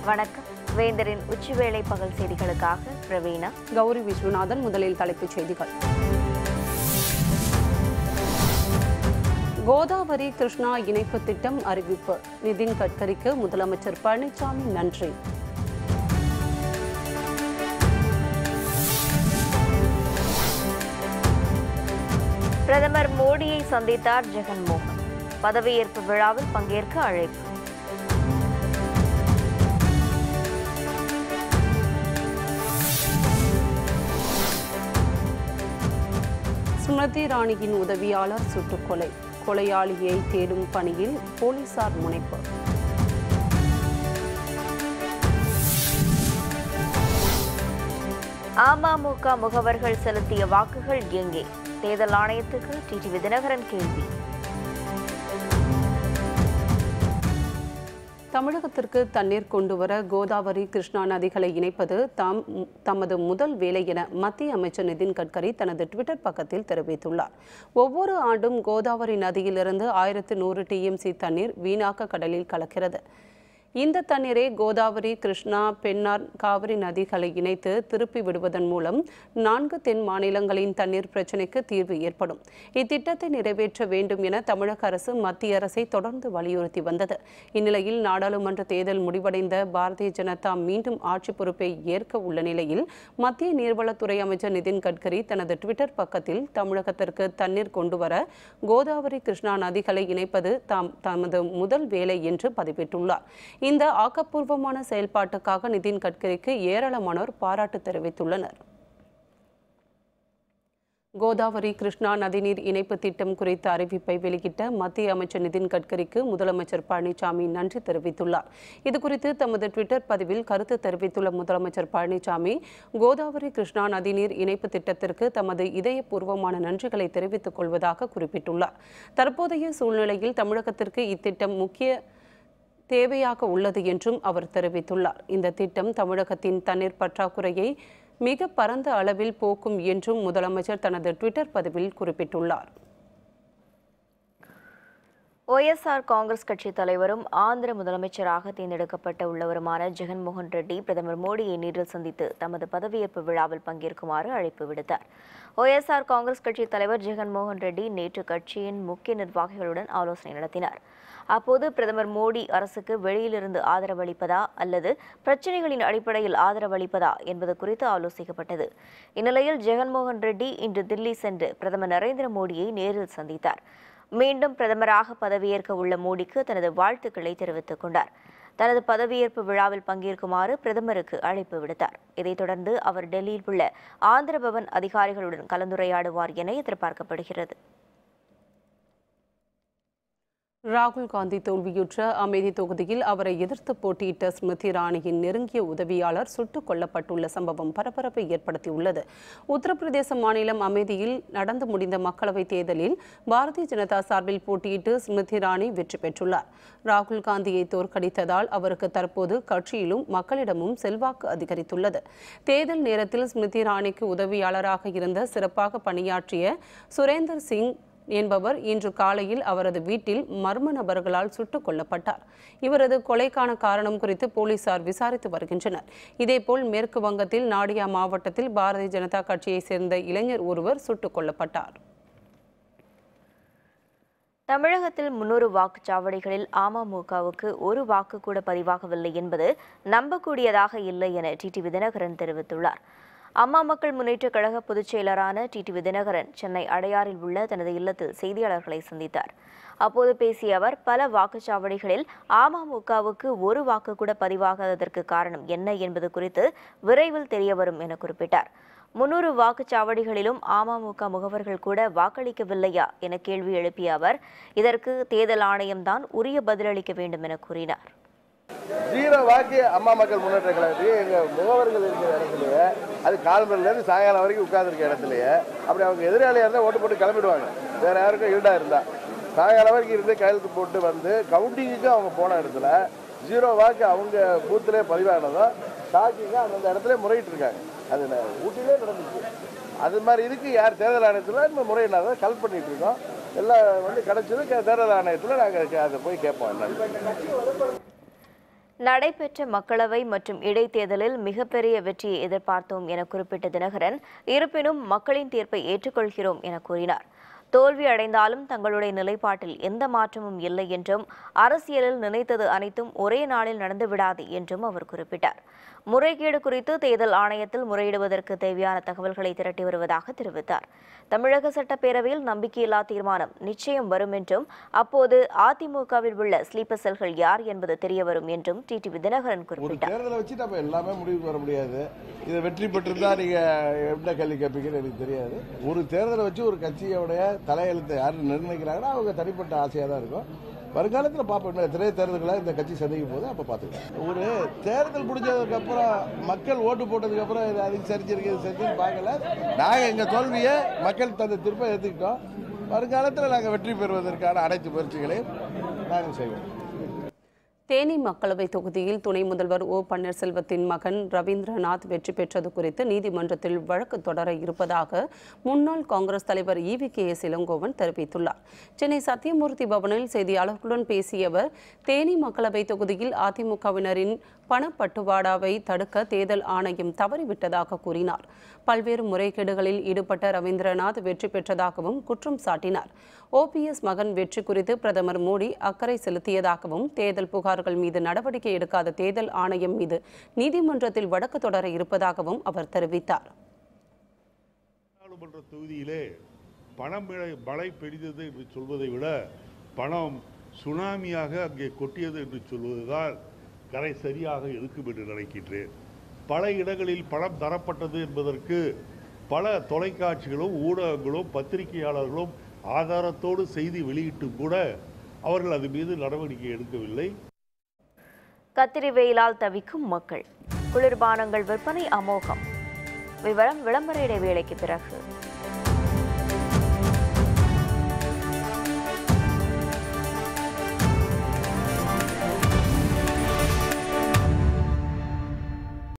வணக்கம் வேந்தரின் உச்சிவேளை பகல் செய்திகளுக்காக பிரவீனா கௌரி விஸ்வநாதன் முதலில் தலைப்புச் செய்திகள் கோதாவரி கிருஷ்ணா இணைப்பு திட்டம் அறிவிப்பு நிதின் கட்கரிக்கு முதலமைச்சர் பழனிசாமி நன்றி பிரதமர் மோடியை சந்தித்தார் ஜெகன்மோகன் பதவியேற்பு விழாவில் பங்கேற்க அழைப்பு ஸ்மிருதி இராணியின் உதவியாளர் சுட்டுக்கொலை கொலையாளியை தேடும் பணியில் போலீசார் முனைப்பு அமமுக முகவர்கள் செலுத்திய வாக்குகள் எங்கே தேர்தல் ஆணையத்துக்கு டிடிவி தினகரன் கேள்வி தமிழகத்திற்கு தண்ணீர் கொண்டுவர கோதாவரி கிருஷ்ணா நதிகளை இணைப்பது தாம் தமது முதல் வேலை என மத்திய அமைச்சர் நிதின் கட்கரி தனது ட்விட்டர் பக்கத்தில் தெரிவித்துள்ளார் ஒவ்வொரு ஆண்டும் கோதாவரி நதியிலிருந்து ஆயிரத்து நூறு டிஎம்சி தண்ணீர் வீணாக்க கடலில் கலக்கிறது இந்த தண்ணீரை கோதாவரி கிருஷ்ணா பெண்ணார் காவிரி நதிகளை இணைத்து திருப்பி விடுவதன் மூலம் நான்கு தென் மாநிலங்களின் தண்ணீர் பிரச்சினைக்கு தீர்வு ஏற்படும் இத்திட்டத்தை நிறைவேற்ற வேண்டும் என தமிழக அரசு மத்திய அரசை தொடர்ந்து வலியுறுத்தி வந்தது இந்நிலையில் நாடாளுமன்ற தேர்தல் முடிவடைந்த பாரதிய ஜனதா மீண்டும் ஆட்சி பொறுப்பை ஏற்க உள்ள நிலையில் மத்திய நீர்வளத்துறை அமைச்சர் நிதின் கட்கரி தனது ட்விட்டர் பக்கத்தில் தமிழகத்திற்கு தண்ணீர் கொண்டுவர கோதாவரி கிருஷ்ணா நதிகளை இணைப்பது தாம் தமது முதல் வேலை என்று பதிவிட்டுள்ளார் இந்த ஆக்கப்பூர்வமான செயல்பாட்டுக்காக நிதின் கட்கரிக்கு ஏராளமானோர் பாராட்டு தெரிவித்துள்ளனர் கோதாவரி கிருஷ்ணா நதிநீர் இணைப்பு திட்டம் குறித்த அறிவிப்பை வெளியிட்ட மத்திய அமைச்சர் நிதின் கட்கரிக்கு முதலமைச்சர் பழனிசாமி நன்றி தெரிவித்துள்ளார் இதுகுறித்து தமது ட்விட்டர் பதிவில் கருத்து தெரிவித்துள்ள முதலமைச்சர் பழனிசாமி கோதாவரி கிருஷ்ணா நதிநீர் இணைப்பு திட்டத்திற்கு தமது இதயபூர்வமான நன்றிகளை தெரிவித்துக் கொள்வதாக குறிப்பிட்டுள்ளார் தற்போதைய சூழ்நிலையில் தமிழகத்திற்கு இத்திட்டம் முக்கிய தேவையாக உள்ளது என்றும் அவர் தெரிவித்துள்ளார் இந்த திட்டம் தமிழகத்தின் தண்ணீர் பற்றாக்குறையை மிக பரந்த அளவில் போக்கும் என்றும் முதலமைச்சர் தனது ட்விட்டர் பதிவில் குறிப்பிட்டுள்ளார் ஒய்எஸ்ஆர் காங்கிரஸ் கட்சி தலைவரும் ஆந்திர முதலமைச்சராக தேர்ந்தெடுக்கப்பட்ட உள்ளவருமான ஜெகன்மோகன் ரெட்டி பிரதமர் மோடியை நேரில் சந்தித்து தமது பதவியேற்பு விழாவில் பங்கேற்குமாறு அழைப்பு விடுத்தார் ஒய்எஸ்ஆர் காங்கிரஸ் கட்சி தலைவர் ஜெகன்மோகன் ரெட்டி நேற்று கட்சியின் முக்கிய நிர்வாகிகளுடன் ஆலோசனை நடத்தினார் அப்போது பிரதமர் மோடி அரசுக்கு வெளியிலிருந்து ஆதரவு அளிப்பதா அல்லது பிரச்சினைகளின் அடிப்படையில் ஆதரவு அளிப்பதா என்பது குறித்து ஆலோசிக்கப்பட்டது இந்நிலையில் ஜெகன்மோகன் ரெட்டி இன்று தில்லி சென்று பிரதமர் நரேந்திர மோடியை நேரில் சந்தித்தார் மீண்டும் பிரதமராக பதவியேற்க உள்ள மோடிக்கு தனது வாழ்த்துக்களை தெரிவித்துக் கொண்டார் தனது பதவியேற்பு விழாவில் பங்கேற்குமாறு பிரதமருக்கு அழைப்பு விடுத்தார் இதைத் தொடர்ந்து அவர் டெல்லியில் உள்ள ஆந்திர பவன் அதிகாரிகளுடன் கலந்துரையாடுவார் என எதிர்பார்க்கப்படுகிறது ராகுல் காந்தி தோல்வியுற்ற அமேதி தொகுதியில் அவரை எதிர்த்து போட்டியிட்ட ஸ்மிருதி இராணியின் நெருங்கிய உதவியாளர் சுட்டுக் கொல்லப்பட்டுள்ள சம்பவம் பரபரப்பை ஏற்படுத்தியுள்ளது உத்தரப்பிரதேச மாநிலம் அமேதியில் நடந்து முடிந்த மக்களவைத் தேர்தலில் பாரதிய ஜனதா சார்பில் போட்டியிட்டு ஸ்மிருதி இராணி வெற்றி பெற்றுள்ளார் ராகுல் காந்தியை தோற்கடித்ததால் அவருக்கு தற்போது கட்சியிலும் மக்களிடமும் செல்வாக்கு அதிகரித்துள்ளது தேர்தல் நேரத்தில் ஸ்மிருதி இராணிக்கு உதவியாளராக இருந்த சிறப்பாக பணியாற்றிய சுரேந்தர் சிங் என்பவர் இன்று காலையில் அவரது வீட்டில் மர்ம நபர்களால் சுட்டுக் கொல்லப்பட்டார் இவரது கொலைக்கான காரணம் குறித்து போலீசார் விசாரித்து வருகின்றனர் இதேபோல் மேற்கு வங்கத்தில் நாடியா மாவட்டத்தில் பாரதிய ஜனதா கட்சியைச் சேர்ந்த இளைஞர் ஒருவர் சுட்டுக் கொல்லப்பட்டார் தமிழகத்தில் முன்னூறு வாக்குச்சாவடிகளில் அமமுகவுக்கு ஒரு வாக்கு கூட பதிவாகவில்லை என்பது நம்பக்கூடியதாக இல்லை என டிடிவி தினகரன் தெரிவித்துள்ளார் அம்மா மக்கள் முன்னேற்ற கழக பொதுச் செயலரான டிடிவி தினகரன் சென்னை அடையாறில் உள்ள தனது இல்லத்தில் செய்தியாளர்களை சந்தித்தார் அப்போது பேசிய அவர் பல வாக்குச்சாவடிகளில் அமமுகவுக்கு ஒரு வாக்கு கூட பதிவாகாததற்கு காரணம் என்ன என்பது குறித்து விரைவில் தெரியவரும் என குறிப்பிட்டார் முன்னூறு வாக்குச்சாவடிகளிலும் அமமுக முகவர்கள் கூட வாக்களிக்கவில்லையா என கேள்வி எழுப்பிய அவர் இதற்கு தேர்தல் ஆணையம்தான் உரிய பதிலளிக்க வேண்டும் என கூறினார் ஜீரோ வாக்கு அம்மா மக்கள் முன்னேற்ற கழகத்துக்கு எங்கள் முகவர்கள் இருக்கிற இடத்துலையே அது காலம்பரிலேருந்து சாயங்காலம் வரைக்கும் உட்காந்துருக்க இடத்துலையே அப்படி அவங்க எதிராளியாக இருந்தால் ஓட்டு போட்டு கிளம்பிடுவாங்க வேற யாருக்கும் ஈடாக இருந்தா சாயங்காலம் வரைக்கும் இருந்து கையெழுத்து போட்டு வந்து கவுண்டிங்குக்கு அவங்க போன இடத்துல ஜீரோ வாக்கு அவங்க பூத்திலே பதிவானதும் ஷாக்கிங்காக அந்தந்த இடத்துல முறையிட்டு இருக்காங்க அது ந- ஊட்டிலே நடந்துச்சு அது மாதிரி இதுக்கு யார் தேர்தல் ஆணையத்தில் நம்ம முறையினாதான் கல் பண்ணிட்டு இருக்கோம் எல்லாம் வந்து கிடைச்சது க- தேர்தல் ஆணையத்தில் நாங்கள் அதை போய் கேட்போம் என்னன்னு நடைபெற்ற மக்களவை மற்றும் இடைத்தேர்தலில் மிகப்பெரிய வெற்றியை எதிர்பார்த்தோம் என குறிப்பிட்ட தினகரன் இருப்பினும் மக்களின் தீர்ப்பை ஏற்றுக்கொள்கிறோம் என கூறினார் தோல்வி அடைந்தாலும் தங்களுடைய நிலைப்பாட்டில் எந்த மாற்றமும் இல்லை என்றும் அரசியலில் நினைத்தது அனைத்தும் ஒரே நாளில் நடந்துவிடாது என்றும் அவர் குறிப்பிட்டார் முறைகேடு குறித்து தேர்தல் ஆணையத்தில் முறையிடுவதற்கு தேவையான தகவல்களை திரட்டி வருவதாக தெரிவித்தார் தமிழக சட்டப்பேரவையில் நம்பிக்கையில்லா தீர்மானம் நிச்சயம் வரும் என்றும் அப்போது அதிமுகவில் உள்ள ஸ்லீப்பர் செல்கள் யார் என்பது தெரியவரும் என்றும் டிடிவி தினகரன் ஒரு குறிப்பிட்டார் தேர்தலை வச்சு நம்ம எல்லாமே முடிவுக்கு வர முடியாது இதை வெற்றி பெற்றிருந்தா நீங்க என்ன கேள்வி கேட்பீங்கன்னு எனக்கு தெரியாது ஒரு தேர்தலை வச்சு ஒரு கட்சியோடைய தலையெழுத்தை யாரு நிர்ணயிக்கிறாங்கன்னா அவங்க தனிப்பட்ட ஆசையாக தான் இருக்கும் வருங்காலத்தில் பார்ப்போம் எத்தனை தேர்தல்களை இந்த கட்சி சந்திக்கும் போது அப்போ பார்த்துக்கலாம் ஒரு தேர்தல் முடிஞ்சதுக்கு அப்புறம் மக்கள் ஓட்டு போட்டதுக்கு அப்புறம் இது அதுக்கு சரிஞ்சிருக்கு இது சரிஞ்சுன்னு பார்க்கல நாங்கள் எங்கள் தோல்வியை மக்கள் தந்த திருப்ப ஏற்றுக்கிட்டோம் வருங்காலத்தில் நாங்கள் வெற்றி பெறுவதற்கான அனைத்து முயற்சிகளையும் நாங்கள் செய்வோம் தேனி மக்களவை தொகுதியில் துணை முதல்வர் ஓ பன்னீர்செல்வத்தின் மகன் ரவீந்திரநாத் வெற்றி பெற்றது குறித்து நீதிமன்றத்தில் வழக்கு தொடர இருப்பதாக முன்னாள் காங்கிரஸ் தலைவர் ஈவி கே எஸ் இளங்கோவன் தெரிவித்துள்ளார் சென்னை சத்தியமூர்த்தி பவனில் செய்தியாளர்களுடன் பேசிய அவர் தேனி மக்களவை தொகுதியில் அதிமுகவினரின் பணப்பட்டுவாடாவை தடுக்க தேர்தல் ஆணையம் தவறிவிட்டதாக கூறினார் பல்வேறு முறைகேடுகளில் ஈடுபட்ட ரவீந்திரநாத் வெற்றி பெற்றதாகவும் குற்றம் சாட்டினார் ஓபிஎஸ் மகன் வெற்றி குறித்து பிரதமர் மோடி அக்கறை செலுத்தியதாகவும் தேர்தல் புகார்கள் மீது நடவடிக்கை எடுக்காத தேர்தல் ஆணையம் மீது நீதிமன்றத்தில் வழக்கு தொடர இருப்பதாகவும் அவர் தெரிவித்தார் நாடாளுமன்ற தொகுதியிலே பணம் மழை- மழை பெய்தது என்று சொல்வதை விட பணம் சுனாமியாக அங்கே கொட்டியது என்று சொல்வதுதான் கரை சரியாக இருக்கும் என்று நினைக்கின்றேன் பல இடங்களில் பணம் தரப்பட்டது என்பதற்கு பல தொலைக்காட்சிகளும் ஊடகங்களும் பத்திரிகையாளர்களும் ஆதாரத்தோடு செய்தி வெளியிட்டும் கூட அவர்கள் அது மீது நடவடிக்கை எடுக்கவில்லை கத்திரி வெயிலால் தவிக்கும் மக்கள் குளிர்பானங்கள் விற்பனை அமோகம் விவரம் விளம்பர இடைவேளைக்கு பிறகு